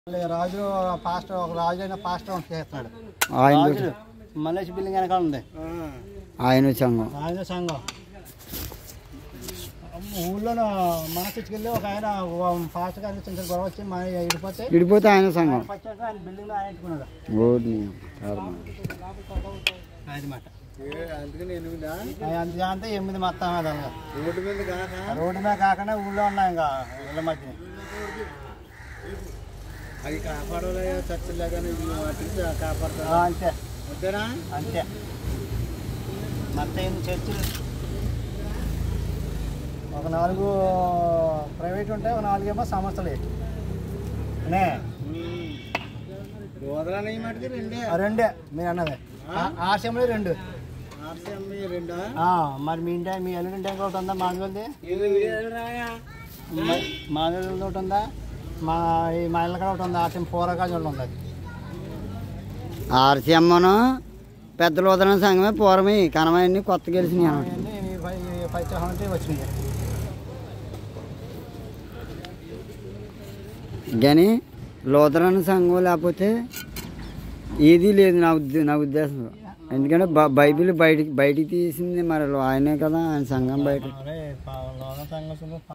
రాజు pastor ఒక రాజు అయిన pastor వంట చేస్తున్నాడు ఆయన రాజు మలేష్ బిల్డింగ్ వెనకాల ఉంది ఆయన సంఘం ఆయన సంఘం ఊళ్ళో మనసుకెళ్ళి ఒక ఆయన పాస్టర్ గారిని చిన్న చిన్న గొడవ వచ్చి మన ఇడిపోతే విడిపోతే ఆయన సంఘం వచ్చాక ఆయన బిల్డింగ్ ఆయన ఎట్టుకున్నాడు ఓడి కర్మ. అది మాట అందుకని ఎనిమిదా అందుకే అంతా ఎనిమిది మొత్తం అదనగా రోడ్డు మీద కాక రోడ్డు మీద కాకుండా ఊళ్ళో ఉన్నాయి ఇంకా ఇళ్ళ మధ్య అది కాపాడాలి చచ్చలేగానే వాటికి కాపాడతారు అంతే అంతేనా అంతే మొత్తం ఎన్ని చర్చిలు ఒక నాలుగు ప్రైవేట్ ఉంటాయి ఒక నాలుగేమో సంస్థలు నే గోదరాని మటుకు రెండే ఆ రెండే మీరు అన్నది ఆర్సీఎంలో రెండు ఆర్సీఎంఈ రెండా ఆ, మరి మీ ఇంటి మీ ఎల్లుండి ట్యాంక్ ఒకటి ఉందా మాదిగోల్ది మాదిగోల్ది ఒకటి ఉందా మా ఈ మా ఇళ్ళ కాడ ఒకటి ఉంది ఆర్సీఎం పూరకాజు ఒకటి ఉంది అది ఆర్సీఎమ్మను పెద్దలు వదలని సంఘమే పూర్వమే కనమన్నీ కొత్త గెలిచినాయి అన్నమాట అవన్నీ ఈ పై ఈ పై అంటే వచ్చింది కానీ లోతరణ సంఘం లేకపోతే ఏదీ లేదు నా ఉద్దే నా ఉద్దేశంలో ఎందుకంటే బ- బైబిల్ బయటికి బయటికి తీసింది మరి ఆయనే కదా ఆయన సంఘం బయట అరే లోన సంఘం